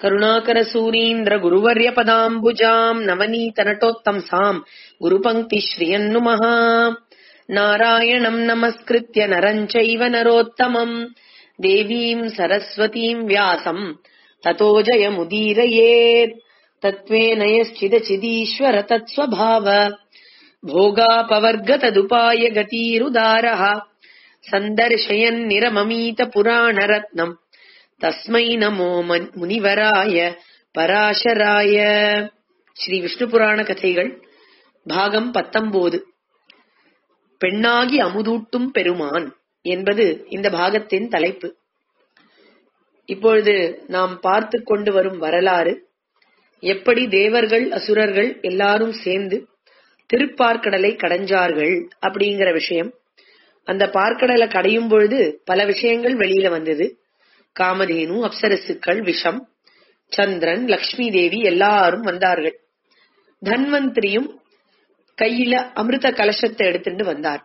करुणाकरसूरीन्द्र गुरुवर्यपदाम्बुजाम् नवनीतनटोत्तंसाम् गुरुपङ्क्तिश्रियन्नुमः नारायणम् नमस्कृत्य नरम् चैव नरोत्तमम् देवीम् सरस्वतीम् व्यासम् ततो जयमुदीरयेत् तत्त्वेन यश्चिदचिदीश्वर तत्स्वभाव भोगापवर्गतदुपाय गतीरुदारः सन्दर्शयन्निरममीतपुराणरत्नम् தஸ்மை நமோ மன்- முனிவராய பராசராய ஸ்ரீ விஷ்ணு புராண கதைகள் பாகம் பத்தொன்பது பெண்ணாகி அமுதூட்டும் பெருமான் என்பது இந்த பாகத்தின் தலைப்பு இப்பொழுது நாம் பார்த்து கொண்டு வரும் வரலாறு எப்படி தேவர்கள் அசுரர்கள் எல்லாரும் சேர்ந்து திருப்பார்க்கடலை கடைஞ்சார்கள் அப்படிங்கிற விஷயம் அந்த பார்க்கடலை கடையும் பொழுது பல விஷயங்கள் வெளியில வந்தது காமதேனு அப்சரசுக்கள் விஷம் சந்திரன் லக்ஷ்மி தேவி எல்லாரும் வந்தார்கள் தன்வந்திரியும் கையில அமிர்த கலசத்தை எடுத்துட்டு வந்தார்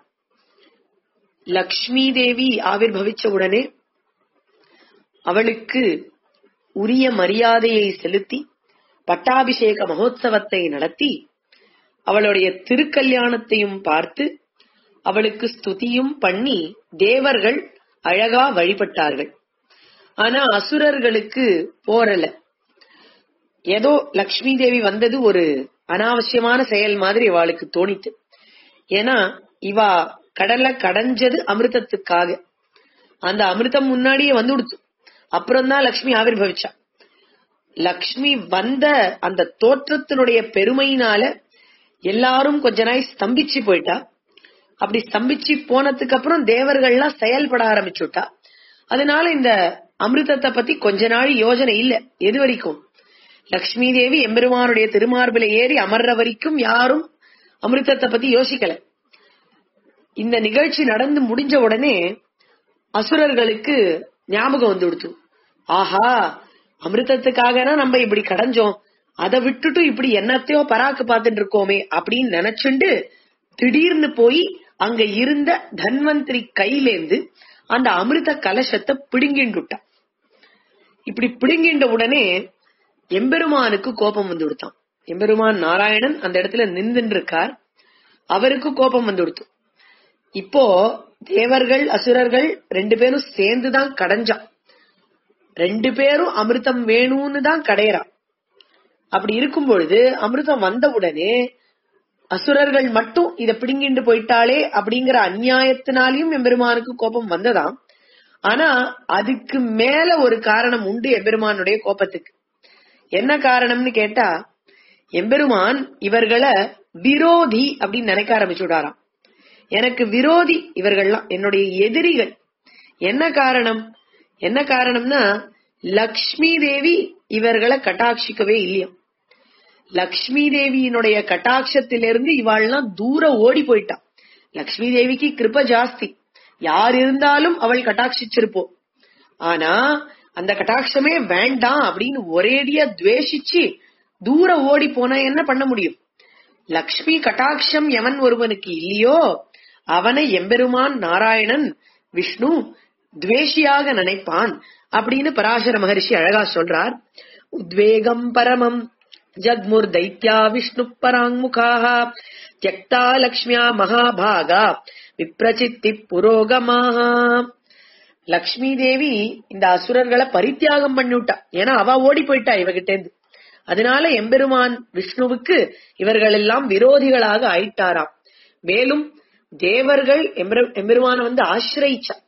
லக்ஷ்மி தேவி ஆவிர்வவிச்ச உடனே அவளுக்கு உரிய மரியாதையை செலுத்தி பட்டாபிஷேக மகோத்சவத்தை நடத்தி அவளுடைய திருக்கல்யாணத்தையும் பார்த்து அவளுக்கு ஸ்துதியும் பண்ணி தேவர்கள் அழகா வழிபட்டார்கள் ஆனா அசுரர்களுக்கு போரல ஏதோ லக்ஷ்மி தேவி வந்தது ஒரு அனாவசியமான செயல் மாதிரி இவாளுக்கு தோணித்து ஏன்னா இவா கடலை கடைஞ்சது அமிர்தத்துக்காக அந்த அமிர்தம் முன்னாடியே வந்து கொடுத்து அப்புறம் தான் லக்ஷ்மி ஆவிர்வவிச்சா லக்ஷ்மி வந்த அந்த தோற்றத்தினுடைய பெருமையினால எல்லாரும் கொஞ்ச நாய் ஸ்தம்பிச்சு போயிட்டா அப்படி ஸ்தம்பிச்சு போனதுக்கு அப்புறம் தேவர்கள்லாம் செயல்பட ஆரம்பிச்சுட்டா அதனால இந்த அமிர்தத்தை பத்தி கொஞ்ச நாள் யோஜனை இல்ல எது வரைக்கும் லக்ஷ்மி தேவி எம்பெருமானுடைய திருமார்பில ஏறி அமர்ற வரைக்கும் யாரும் அமிர்தத்தை பத்தி யோசிக்கல இந்த நிகழ்ச்சி நடந்து முடிஞ்ச உடனே அசுரர்களுக்கு ஞாபகம் வந்து கொடுத்து ஆஹா அமிர்தத்துக்காக நம்ம இப்படி கடைஞ்சோம் அதை விட்டுட்டு இப்படி என்னத்தையோ பராக்கு பார்த்துட்டு இருக்கோமே அப்படின்னு நினைச்சுண்டு திடீர்னு போய் அங்க இருந்த தன்வந்திரி கையிலேந்து அந்த அமிர்த கலசத்தை பிடுங்கிண்டுட்டான் இப்படி பிடுங்கின்ற உடனே எம்பெருமானுக்கு கோபம் வந்து கொடுத்தான் எம்பெருமான் நாராயணன் அந்த இடத்துல நின்றுட்டு இருக்கார் அவருக்கு கோபம் வந்து கொடுத்து இப்போ தேவர்கள் அசுரர்கள் ரெண்டு பேரும் சேர்ந்துதான் கடைஞ்சான் ரெண்டு பேரும் அமிர்தம் வேணும்னு தான் கடையறான் அப்படி இருக்கும் பொழுது அமிர்தம் வந்த உடனே அசுரர்கள் மட்டும் இத பிடுங்கிண்டு போயிட்டாளே அப்படிங்கிற அநியாயத்தினாலையும் எம்பெருமானுக்கு கோபம் வந்ததாம் ஆனா அதுக்கு மேல ஒரு காரணம் உண்டு எம்பெருமானுடைய கோபத்துக்கு என்ன காரணம்னு கேட்டா எம்பெருமான் இவர்களை விரோதி அப்படின்னு நினைக்க ஆரம்பிச்சுடாராம் எனக்கு விரோதி இவர்கள்லாம் என்னுடைய எதிரிகள் என்ன காரணம் என்ன காரணம்னா லக்ஷ்மி தேவி இவர்களை கட்டாட்சிக்கவே இல்லையா லக்ஷ்மி தேவியினுடைய கட்டாட்சத்திலிருந்து இவாள்லாம் தூர ஓடி போயிட்டான் லக்ஷ்மி தேவிக்கு கிருப ஜாஸ்தி யார் இருந்தாலும் அவள் கட்டாட்சிச்சிருப்போம் ஆனா அந்த கட்டாட்சமே வேண்டாம் அப்படின்னு ஒரேடியா துவேஷிச்சு தூர ஓடி போனா என்ன பண்ண முடியும் லக்ஷ்மி கட்டாட்சம் எவன் ஒருவனுக்கு இல்லையோ அவனை எம்பெருமான் நாராயணன் விஷ்ணு துவேஷியாக நினைப்பான் அப்படின்னு பராசர மகரிஷி அழகா சொல்றார் உத்வேகம் பரமம் ஜக்முர் தைத்யா விஷ்ணு பராங்முகாக தியக்தா லக்ஷ்மியா மகாபாகா விப்ரசித்தி புரோகமாக லக்ஷ்மி தேவி இந்த அசுரர்களை பரித்தியாகம் பண்ணிவிட்டா ஏன்னா அவ ஓடி போயிட்டா இவகிட்ட இருந்து அதனால எம்பெருமான் விஷ்ணுவுக்கு இவர்கள் எல்லாம் விரோதிகளாக ஆயிட்டாராம் மேலும் தேவர்கள் எம்பெரு- எம்பெருமான வந்து ஆசிரயிச்சா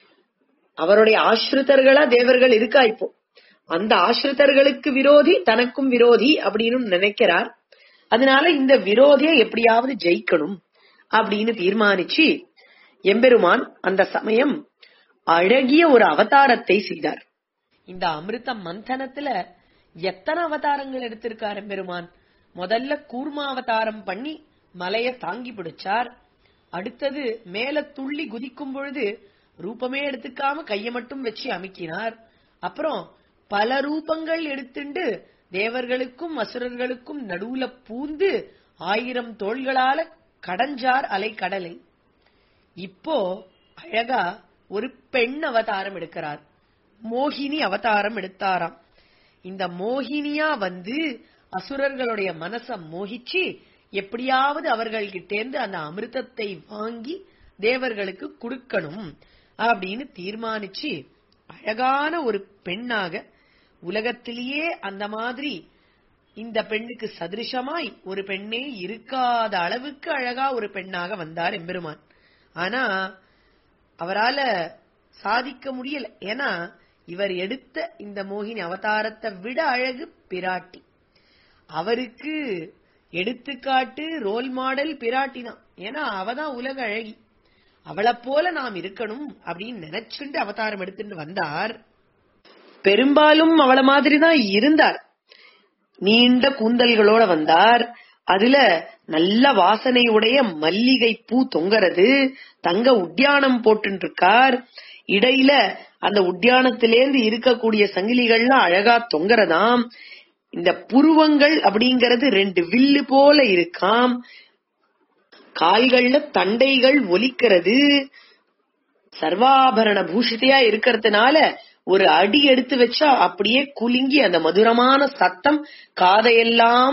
அவருடைய ஆசிரித்தர்களா தேவர்கள் இருக்கா இப்போ அந்த ஆசிரித்தர்களுக்கு விரோதி தனக்கும் விரோதி அப்படின்னு நினைக்கிறார் அதனால இந்த விரோதியை எப்படியாவது ஜெயிக்கணும் அப்படின்னு தீர்மானிச்சு எம்பெருமான் அந்த சமயம் அழகிய ஒரு அவதாரத்தை செய்தார் இந்த அமிர்த மந்தனத்துல எத்தனை அவதாரங்கள் எடுத்திருக்கார் எம்பெருமான் முதல்ல கூர்மா அவதாரம் பண்ணி மலைய தாங்கி பிடிச்சார் அடுத்தது மேல துள்ளி குதிக்கும் பொழுது ரூபமே எடுத்துக்காம கைய மட்டும் வச்சு அமுக்கினார் அப்புறம் பல ரூபங்கள் எடுத்துண்டு தேவர்களுக்கும் அசுரர்களுக்கும் நடுவுல பூந்து ஆயிரம் தோள்களால கடஞ்சார் அலை கடலை இப்போ அழகா ஒரு பெண் அவதாரம் எடுக்கிறார் மோகினி அவதாரம் எடுத்தாராம் இந்த மோகினியா வந்து அசுரர்களுடைய மனச மோகிச்சு எப்படியாவது அவர்கள்கிட்டேந்து அந்த அமிர்தத்தை வாங்கி தேவர்களுக்கு கொடுக்கணும் அப்படின்னு தீர்மானிச்சு அழகான ஒரு பெண்ணாக உலகத்திலேயே அந்த மாதிரி இந்த பெண்ணுக்கு சதிருஷமாய் ஒரு பெண்ணே இருக்காத அளவுக்கு அழகா ஒரு பெண்ணாக வந்தார் எம்பெருமான் ஆனா அவரால சாதிக்க முடியல ஏன்னா இவர் எடுத்த இந்த மோகினி அவதாரத்தை விட அழகு பிராட்டி அவருக்கு எடுத்துக்காட்டு ரோல் மாடல் பிராட்டி தான் ஏன்னா அவதான் உலக அழகி அவளை போல நாம் இருக்கணும் அப்படின்னு நினைச்சுண்டு அவதாரம் எடுத்துட்டு வந்தார் பெரும்பாலும் அவள மாதிரி தான் இருந்தார் நீண்ட கூந்தல்களோட வந்தார் அதுல நல்ல வாசனையுடைய மல்லிகை பூ தொங்கறது தங்க உட்யானம் போட்டு இருக்கார் இடையில அந்த உட்யானத்திலேந்து இருக்கக்கூடிய சங்கிலிகள்லாம் அழகா தொங்கறதாம் இந்த புருவங்கள் அப்படிங்கறது ரெண்டு வில்லு போல இருக்காம் கால்கள்ல தண்டைகள் ஒலிக்கிறது சர்வாபரண பூஷிதையா இருக்கிறதுனால ஒரு அடி எடுத்து வச்சா அப்படியே குலுங்கி அந்த மதுரமான சத்தம் காதையெல்லாம்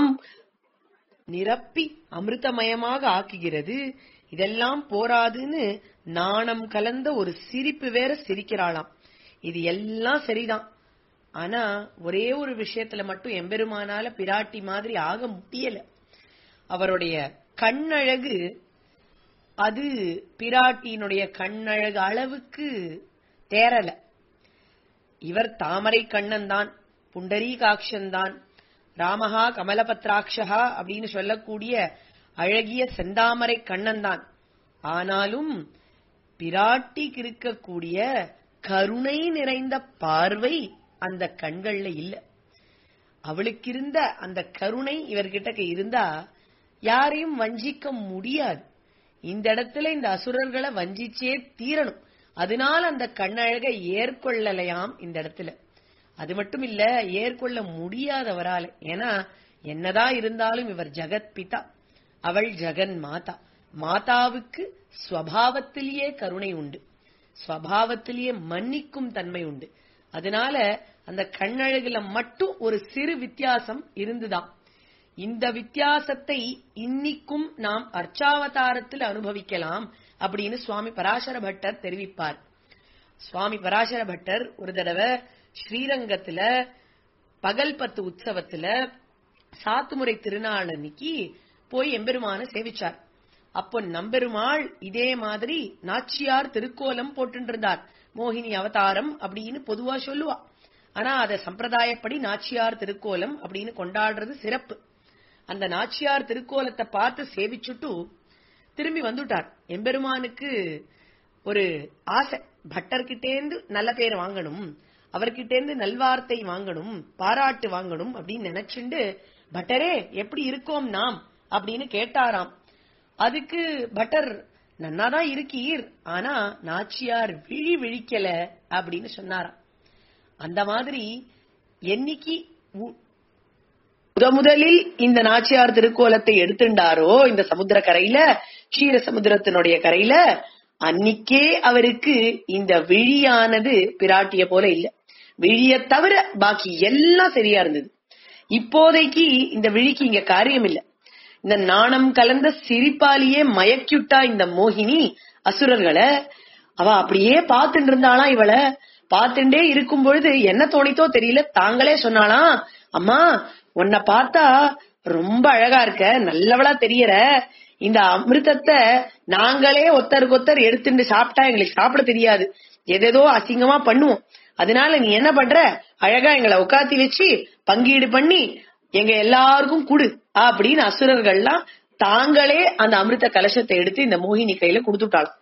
நிரப்பி அமிர்தமயமாக ஆக்குகிறது இதெல்லாம் போராதுன்னு நாணம் கலந்த ஒரு சிரிப்பு வேற சிரிக்கிறாளாம் இது எல்லாம் சரிதான் ஆனா ஒரே ஒரு விஷயத்துல மட்டும் எம்பெருமானால பிராட்டி மாதிரி ஆக முடியல அவருடைய கண்ணழகு அது பிராட்டியினுடைய கண்ணழகு அளவுக்கு தேரல இவர் தாமரை கண்ணன் தான் புண்டரீகாட்சன் தான் ராமஹா கமலபத்ராட்சகா அப்படின்னு சொல்லக்கூடிய அழகிய செந்தாமரை கண்ணன் தான் ஆனாலும் பிராட்டிக்கு இருக்கக்கூடிய கருணை நிறைந்த பார்வை அந்த கண்கள்ல இல்ல அவளுக்கு இருந்த அந்த கருணை இவர்கிட்ட இருந்தா யாரையும் வஞ்சிக்க முடியாது இந்த இடத்துல இந்த அசுரர்களை வஞ்சிச்சே தீரணும் அதனால அந்த கண்ணழகை ஏற்கொள்ளலையாம் இந்த இடத்துல அது மட்டும் இல்ல ஏற்கொள்ள முடியாதவரால ஏன்னா என்னதான் இருந்தாலும் இவர் ஜெகத் பிதா அவள் ஜெகன் மாதா மாதாவுக்கு ஸ்வபாவத்திலேயே கருணை உண்டு ஸ்வபாவத்திலேயே மன்னிக்கும் தன்மை உண்டு அதனால அந்த கண்ணழகுல மட்டும் ஒரு சிறு வித்தியாசம் இருந்துதான் இந்த வித்தியாசத்தை இன்னிக்கும் நாம் அர்ச்சாவதாரத்தில் அனுபவிக்கலாம் அப்படின்னு சுவாமி பராசர பட்டர் தெரிவிப்பார் சுவாமி பராசர பட்டர் ஒரு தடவை ஸ்ரீரங்கத்துல பகல் பத்து உற்சவத்துல சாத்துமுறை திருநாள் அன்னைக்கு போய் எம்பெருமான சேவிச்சார் அப்போ நம்பெருமாள் இதே மாதிரி நாச்சியார் திருக்கோலம் போட்டு இருந்தார் மோகினி அவதாரம் அப்படின்னு பொதுவா சொல்லுவா ஆனா அத சம்பிரதாயப்படி நாச்சியார் திருக்கோலம் அப்படின்னு கொண்டாடுறது சிறப்பு அந்த நாச்சியார் திருக்கோலத்தை பார்த்து சேவிச்சுட்டு திரும்பி வந்துட்டார் எம்பெருமானுக்கு ஒரு ஆசை பட்டர்கிட்டேந்து நல்ல பேர் வாங்கணும் அவர்கிட்டேந்து நல்வார்த்தை வாங்கணும் பாராட்டு வாங்கணும் அப்படின்னு நினைச்சுண்டு பட்டரே எப்படி இருக்கோம் நாம் அப்படின்னு கேட்டாராம் அதுக்கு பட்டர் நன்னாதான் இருக்கீர் ஆனா நாச்சியார் விழி விழிக்கல அப்படின்னு சொன்னாராம் அந்த மாதிரி என்னைக்கு உ- முத முதலில் இந்த நாச்சியார் திருக்கோலத்தை எடுத்துட்டாரோ இந்த சமுத்திர கரையில க்ஷீர சமுத்திரத்தினுடைய கரையில அன்னிக்கே அவருக்கு இந்த விழியானது பிராட்டிய போல இல்ல விழிய தவிர பாக்கி எல்லாம் சரியா இருந்தது இப்போதைக்கு இந்த விழிக்கு இங்க காரியம் இல்ல இந்த நாணம் கலந்த சிரிப்பாலேயே மயக்கிவிட்டா இந்த மோகினி அசுரர்களை அவ அப்படியே பார்த்துட்டு இருந்தாளாம் இவளை பார்த்துட்டே இருக்கும் பொழுது என்ன தோணித்தோ தெரியல தாங்களே சொன்னாலாம் அம்மா உன்னை பார்த்தா ரொம்ப அழகா இருக்க நல்லவளா தெரியற இந்த அமிர்தத்தை நாங்களே ஒத்தருக்கு ஒத்தர் எடுத்துட்டு சாப்பிட்டா எங்களுக்கு சாப்பிட தெரியாது எதேதோ அசிங்கமா பண்ணுவோம் அதனால நீ என்ன பண்ற அழகா எங்களை உட்காத்தி வச்சு பங்கீடு பண்ணி எங்க எல்லாருக்கும் குடு அப்படின்னு அசுரர்கள்லாம் தாங்களே அந்த அமிர்த கலசத்தை எடுத்து இந்த மோகினி கையில கொடுத்துட்டாளாம்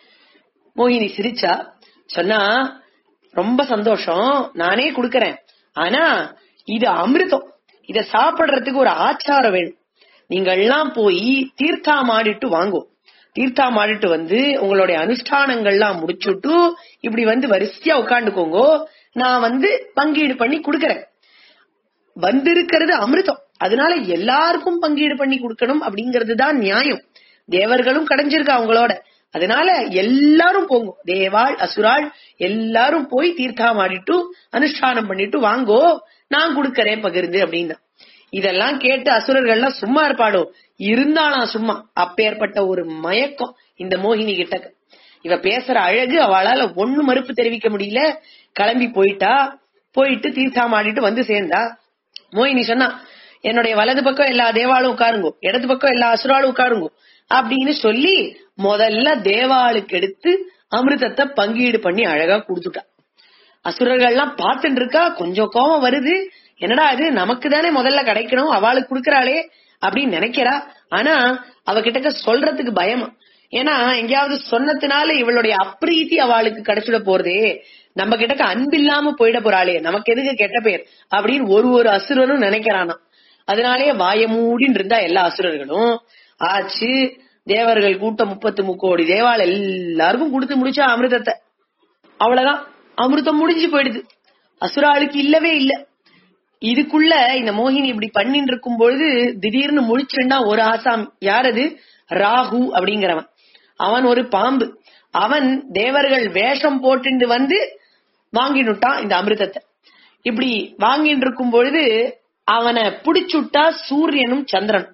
மோகினி சிரிச்சா சொன்னா ரொம்ப சந்தோஷம் நானே குடுக்கறேன் ஆனா இது அமிர்தம் இத சாப்பிடுறதுக்கு ஒரு ஆச்சாரம் வேணும் நீங்க எல்லாம் போய் தீர்த்தம் ஆடிட்டு வாங்கோ தீர்த்தம் ஆடிட்டு வந்து உங்களுடைய அனுஷ்டானங்கள்லாம் முடிச்சுட்டு இப்படி வந்து வரிசையா உட்காந்துக்கோங்கோ நான் வந்து பங்கீடு பண்ணி குடுக்கறேன் வந்திருக்கிறது அமிர்தம் அதனால எல்லாருக்கும் பங்கீடு பண்ணி கொடுக்கணும் அப்படிங்கிறது தான் நியாயம் தேவர்களும் கடைஞ்சிருக்கா அவங்களோட அதனால எல்லாரும் போங்க தேவாள் அசுராள் எல்லாரும் போய் தீர்த்தம் ஆடிட்டு அனுஷ்டானம் பண்ணிட்டு வாங்கோ நான் கொடுக்கறேன் பகிர்ந்து அப்படின்னா இதெல்லாம் கேட்டு அசுரர்கள்லாம் சும்மா இருப்பாளோ இருந்தாலாம் சும்மா அப்பேற்பட்ட ஒரு மயக்கம் இந்த மோகினி கிட்ட இவ பேசுற அழகு அவளால ஒண்ணு மறுப்பு தெரிவிக்க முடியல கிளம்பி போயிட்டா போயிட்டு தீர்த்தாமாடிட்டு வந்து சேர்ந்தா மோகினி சொன்னா என்னுடைய வலது பக்கம் எல்லா தேவாலும் உட்காருங்கோ இடது பக்கம் எல்லா அசுராலும் உட்காருங்கோ அப்படின்னு சொல்லி முதல்ல தேவாளுக்கு எடுத்து அமிர்தத்தை பங்கீடு பண்ணி அழகா கொடுத்துட்டா அசுரர்கள்லாம் பார்த்துட்டு இருக்கா கொஞ்சம் கோபம் வருது என்னடா இது நமக்கு தானே முதல்ல கிடைக்கணும் அவளுக்கு கொடுக்கறாளே அப்படின்னு நினைக்கிறா ஆனா அவகிட்ட சொல்றதுக்கு பயமா ஏன்னா எங்கேயாவது சொன்னதுனால இவளுடைய அப்ரீத்தி அவளுக்கு கிடைச்சிட போறதே நம்ம கிட்ட அன்பில்லாம போயிட போறாளே நமக்கு எதுக்கு கெட்ட பேர் அப்படின்னு ஒரு ஒரு அசுரனும் நினைக்கிறானா அதனாலேயே வாய மூடின்னு இருந்தா எல்லா அசுரர்களும் ஆச்சு தேவர்கள் கூட்டம் முப்பத்து முக்கோடி தேவால் எல்லாருக்கும் கொடுத்து முடிச்சா அமிர்தத்தை அவ்வளவுதான் அமிர்தம் முடிஞ்சு போயிடுது அசுராளுக்கு இல்லவே இல்ல இதுக்குள்ள இந்த மோகினி இப்படி பண்ணிட்டு இருக்கும் பொழுது திடீர்னு முழிச்சுண்டா ஒரு ஆசாம் யாரது ராகு அப்படிங்கிறவன் அவன் ஒரு பாம்பு அவன் தேவர்கள் வேஷம் போட்டுண்டு வந்து வாங்கினுட்டான் இந்த அமிர்தத்தை இப்படி வாங்கிட்டு இருக்கும் பொழுது அவனை பிடிச்சுட்டா சூரியனும் சந்திரன்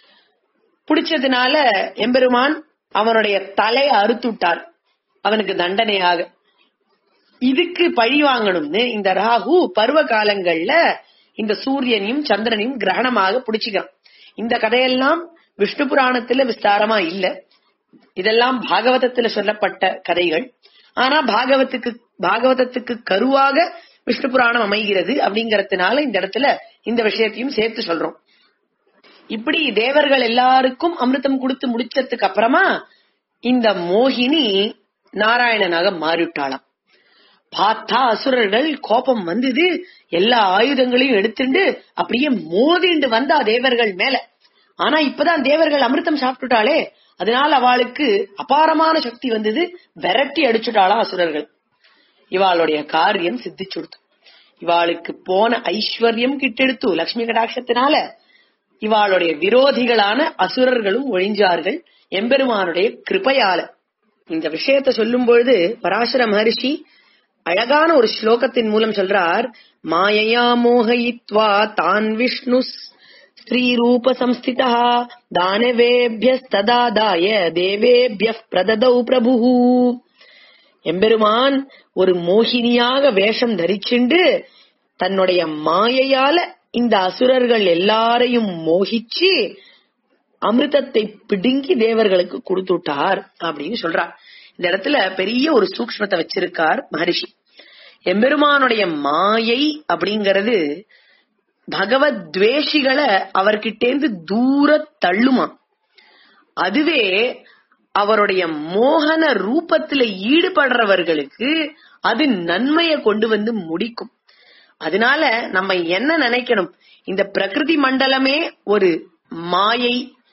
பிடிச்சதுனால எம்பெருமான் அவனுடைய தலையை அறுத்துட்டார் அவனுக்கு தண்டனையாக இதுக்கு பழி வாங்கணும்னு இந்த ராகு பருவ காலங்கள்ல இந்த சூரியனையும் சந்திரனையும் கிரகணமாக பிடிச்சுக்கிறான் இந்த கதையெல்லாம் விஷ்ணு புராணத்துல விஸ்தாரமா இல்ல இதெல்லாம் பாகவதத்துல சொல்லப்பட்ட கதைகள் ஆனா பாகவத்துக்கு பாகவதத்துக்கு கருவாக விஷ்ணு புராணம் அமைகிறது அப்படிங்கறதுனால இந்த இடத்துல இந்த விஷயத்தையும் சேர்த்து சொல்றோம் இப்படி தேவர்கள் எல்லாருக்கும் அமிர்தம் கொடுத்து முடிச்சதுக்கு அப்புறமா இந்த மோகினி நாராயணனாக மாறிவிட்டாளாம் பார்த்தா அசுரர்கள் கோபம் வந்தது எல்லா ஆயுதங்களையும் எடுத்துண்டு அப்படியே மோதிண்டு வந்தா தேவர்கள் மேல ஆனா இப்பதான் தேவர்கள் அமிர்தம் சாப்பிட்டுட்டாளே அதனால அவளுக்கு அபாரமான சக்தி வந்தது விரட்டி அடிச்சுட்டாளா அசுரர்கள் இவாளுடைய காரியம் சித்திச்சுடுத்து இவாளுக்கு போன ஐஸ்வர்யம் கிட்டெடுத்து லட்சுமி கடாட்சத்தினால இவாளுடைய விரோதிகளான அசுரர்களும் ஒழிஞ்சார்கள் எம்பெருமானுடைய கிருபையால இந்த விஷயத்த சொல்லும் பொழுது பராசர மகரிஷி அழகான ஒரு ஸ்லோகத்தின் மூலம் சொல்றார் மாயையா மோகயித்வா தான் விஷ்ணு ஸ்ரீரூப சம்ஸ்திதா தானவேபியஸ்ததாதாய தேவேபிய பிரததௌ பிரபு எம்பெருமான் ஒரு மோகினியாக வேஷம் தரிச்சுண்டு தன்னுடைய மாயையால இந்த அசுரர்கள் எல்லாரையும் மோகிச்சு அமிர்தத்தை பிடுங்கி தேவர்களுக்கு கொடுத்துட்டார் அப்படின்னு சொல்றார் இந்த இடத்துல பெரிய ஒரு சூக்ஷ்மத்தை வச்சிருக்கார் மகரிஷி எம்பெருமானுடைய மாயை அப்படிங்கறது பகவத் துவேஷிகளை அவர்கிட்டேந்து தூர தள்ளுமா அதுவே அவருடைய மோகன ரூபத்துல ஈடுபடுறவர்களுக்கு அது நன்மையை கொண்டு வந்து முடிக்கும் அதனால நம்ம என்ன நினைக்கணும் இந்த பிரகிருதி மண்டலமே ஒரு மாயை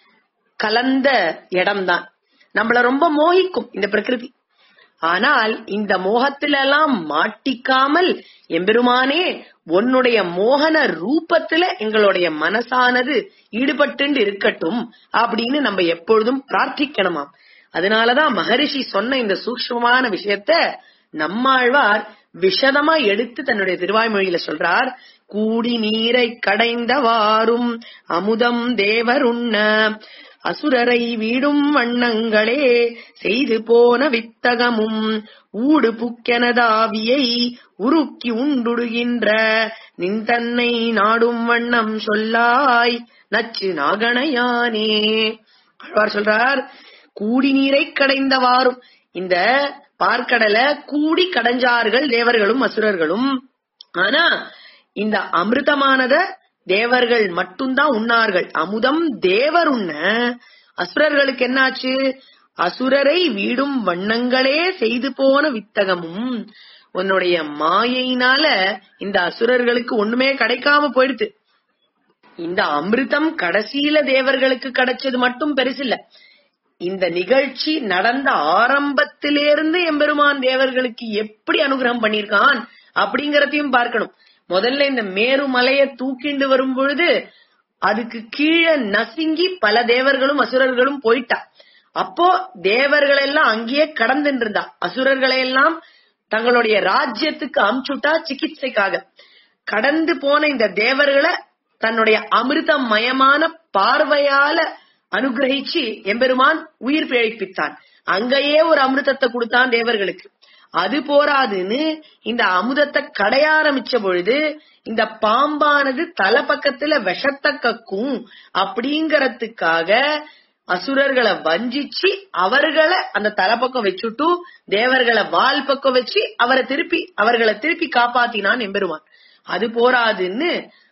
கலந்த இடம்தான் நம்மள ரொம்ப மோகிக்கும் இந்த பிரகிருதி ஆனால் இந்த மோகத்துல எல்லாம் மாட்டிக்காமல் எம்பெருமானே உன்னுடைய மோகன ரூபத்துல எங்களுடைய மனசானது ஈடுபட்டு இருக்கட்டும் அப்படின்னு நம்ம எப்பொழுதும் பிரார்த்திக்கணுமாம் அதனாலதான் மகரிஷி சொன்ன இந்த சூக்ஷ்மமான விஷயத்த நம்மாழ்வார் விஷதமா எடுத்து தன்னுடைய திருவாய்மொழியில சொல்றார் கூடி நீரை கடைந்தவாறும் அமுதம் தேவருண்ண அசுரரை வீடும் வண்ணங்களே செய்து போன வித்தகமும் ஊடு புக்கெனதாவியை உருக்கி உண்டுடுகின்ற நின் தன்னை நாடும் வண்ணம் சொல்லாய் நச்சு நாகணையானே ஆழ்வார் சொல்றார் கூடி நீரை கடைந்தவாறும் இந்த பார்க்கடல கூடி கடைஞ்சார்கள் தேவர்களும் அசுரர்களும் ஆனா இந்த அமிர்தமானத தேவர்கள் மட்டும்தான் உண்ணார்கள் அமுதம் தேவர் உண்ண அசுரர்களுக்கு என்னாச்சு அசுரரை வீடும் வண்ணங்களே செய்து போன வித்தகமும் உன்னுடைய மாயையினால இந்த அசுரர்களுக்கு ஒண்ணுமே கிடைக்காம போயிடுது இந்த அமிர்தம் கடைசியில தேவர்களுக்கு கிடைச்சது மட்டும் பெருசில்ல இந்த நிகழ்ச்சி நடந்த ஆரம்பத்திலிருந்து எம்பெருமான் தேவர்களுக்கு எப்படி அனுகிரகம் பண்ணிருக்கான் அப்படிங்கறதையும் பார்க்கணும் முதல்ல இந்த மேருமலைய தூக்கிண்டு வரும் பொழுது அதுக்கு கீழே நசுங்கி பல தேவர்களும் அசுரர்களும் போயிட்டா அப்போ தேவர்கள் எல்லாம் அங்கேயே கடந்துட்டு இருந்தா அசுரர்களை எல்லாம் தங்களுடைய ராஜ்யத்துக்கு அமுச்சுட்டா சிகிச்சைக்காக கடந்து போன இந்த தேவர்களை தன்னுடைய அமிர்தமயமான பார்வையால அனுகிரகிச்சு எம்பெருமான் உயிர் பிழைப்பித்தான் அங்கேயே ஒரு அமிர்தத்தை கொடுத்தான் தேவர்களுக்கு அது போராதுன்னு இந்த அமுதத்தை கடைய ஆரம்பிச்ச பொழுது இந்த பாம்பானது தலை பக்கத்துல விஷத்தை கக்கும் அப்படிங்கறதுக்காக அசுரர்களை வஞ்சிச்சு அவர்களை அந்த தலைப்பக்கம் வச்சுட்டு தேவர்களை வால் பக்கம் வச்சு அவரை திருப்பி அவர்களை திருப்பி காப்பாத்தினான் எம்பெருமான் அது போராதுன்னு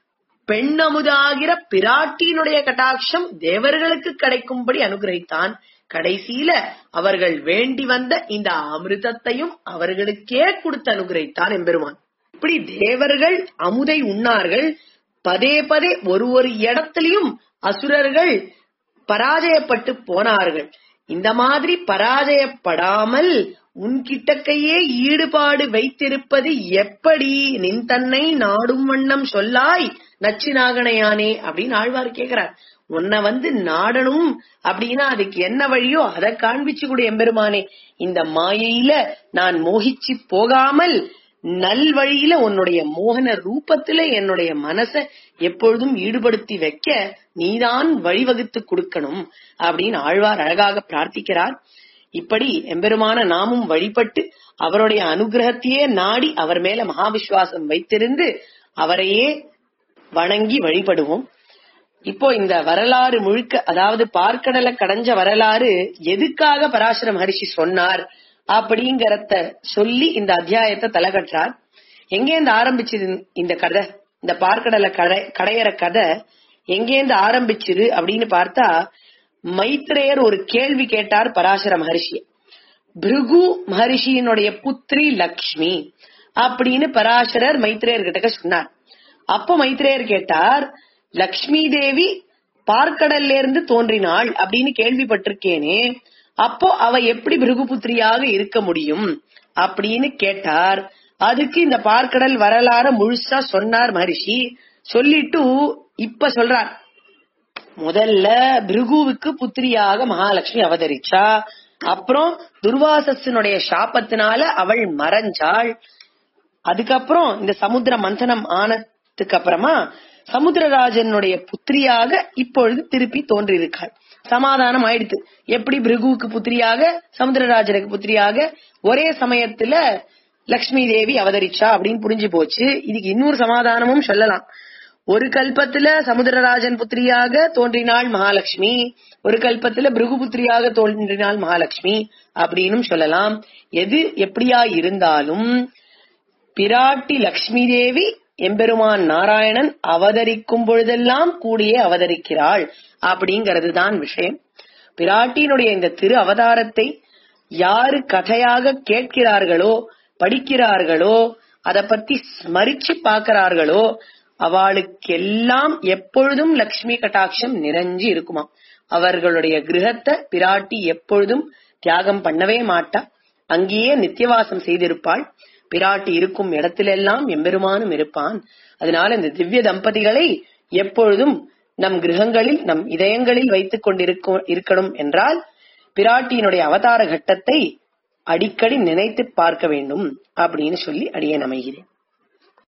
பெண்ணமுதாகிற பிராட்டியினுடைய கட்டாட்சம் தேவர்களுக்கு கிடைக்கும்படி அனுகிரகித்தான் கடைசியில அவர்கள் வேண்டி வந்த இந்த அமிர்தத்தையும் அவர்களுக்கே கொடுத்து அனுகிரகித்தான் எம்பெருமான் இப்படி தேவர்கள் அமுதை உண்ணார்கள் பதே பதே ஒரு ஒரு இடத்திலையும் அசுரர்கள் பராஜயப்பட்டு போனார்கள் இந்த மாதிரி பராஜயப்படாமல் உன்கிட்டக்கையே ஈடுபாடு வைத்திருப்பது எப்படி நின் தன்னை நாடும் வண்ணம் சொல்லாய் நச்சு நாகனையானே அப்படின்னு ஆழ்வார் கேக்குறார் உன்னை வந்து நாடணும் அப்படின்னா அதுக்கு என்ன வழியோ அதை காண்பிச்சு கூட எம்பெருமானே இந்த மாயையில நான் மோகிச்சு போகாமல் நல்வழியில உன்னுடைய மோகன ரூபத்துல என்னுடைய மனச எப்பொழுதும் ஈடுபடுத்தி வைக்க நீதான் வழிவகுத்து கொடுக்கணும் அப்படின்னு ஆழ்வார் அழகாக பிரார்த்திக்கிறார் இப்படி எம்பெருமான நாமும் வழிபட்டு அவருடைய அனுகிரகத்தையே நாடி அவர் மேல மகாவிசுவாசம் வைத்திருந்து அவரையே வணங்கி வழிபடுவோம் இப்போ இந்த வரலாறு முழுக்க அதாவது பார்க்கடலை கடைஞ்ச வரலாறு எதுக்காக பராசர மகரிஷி சொன்னார் அப்படிங்கறத சொல்லி இந்த அத்தியாயத்தை தலைகட்டுறார் எங்கேருந்து ஆரம்பிச்சது இந்த கதை இந்த பார்க்கடலை கடை கடையற கதை எங்கேருந்து ஆரம்பிச்சது அப்படின்னு பார்த்தா மைத்ரேயர் ஒரு கேள்வி கேட்டார் பராசர மகரிஷி பிருகு மகரிஷியினுடைய புத்திரி லக்ஷ்மி அப்படின்னு பராசரர் மைத்ரேயர் கிட்ட சொன்னார் அப்போ மைத்ரேயர் கேட்டார் லக்ஷ்மி தேவி பார்க்கடல்ல இருந்து தோன்றினாள் அப்படின்னு கேள்விப்பட்டிருக்கேனே அப்போ அவ எப்படி பிருகுபுத்திரியாக இருக்க முடியும் அப்படின்னு கேட்டார் அதுக்கு இந்த பார்க்கடல் வரலாற முழுசா சொன்னார் மகரிஷி சொல்லிட்டு இப்ப சொல்றார் முதல்ல பிருகுவுக்கு புத்திரியாக மகாலட்சுமி அவதரிச்சா அப்புறம் துர்வாசனுடைய சாபத்தினால அவள் மறைஞ்சாள் அதுக்கப்புறம் இந்த சமுத்திர மந்தனம் ஆனதுக்கு அப்புறமா சமுத்திரராஜனுடைய புத்திரியாக இப்பொழுது திருப்பி தோன்றியிருக்காள் சமாதானம் ஆயிடுத்து எப்படி பிருகுவுக்கு புத்திரியாக சமுத்திரராஜனுக்கு புத்திரியாக ஒரே சமயத்துல லக்ஷ்மி தேவி அவதரிச்சா அப்படின்னு புரிஞ்சு போச்சு இதுக்கு இன்னொரு சமாதானமும் சொல்லலாம் ஒரு கல்பத்துல சமுத்திரராஜன் புத்திரியாக தோன்றினாள் மகாலட்சுமி ஒரு கல்பத்துல பிருகு புத்திரியாக தோன்றினாள் மகாலட்சுமி அப்படின்னு சொல்லலாம் எது எப்படியா இருந்தாலும் பிராட்டி லக்ஷ்மி தேவி எம்பெருமான் நாராயணன் அவதரிக்கும் பொழுதெல்லாம் கூடியே அவதரிக்கிறாள் அப்படிங்கிறது தான் விஷயம் பிராட்டியினுடைய இந்த திரு அவதாரத்தை யாரு கதையாக கேட்கிறார்களோ படிக்கிறார்களோ அத பத்தி ஸ்மரிச்சு பார்க்கிறார்களோ அவளுக்கெல்லாம் எப்பொழுதும் லக்ஷ்மி கட்டாட்சம் நிறைஞ்சு இருக்குமா அவர்களுடைய கிரகத்தை பிராட்டி எப்பொழுதும் தியாகம் பண்ணவே மாட்டா அங்கேயே நித்தியவாசம் செய்திருப்பாள் பிராட்டி இருக்கும் இடத்திலெல்லாம் எம்பெருமானும் இருப்பான் அதனால இந்த திவ்ய தம்பதிகளை எப்பொழுதும் நம் கிரகங்களில் நம் இதயங்களில் வைத்துக் கொண்டிருக்கும் இருக்கணும் என்றால் பிராட்டியினுடைய அவதார கட்டத்தை அடிக்கடி நினைத்து பார்க்க வேண்டும் அப்படின்னு சொல்லி அடியே அமைகிறேன்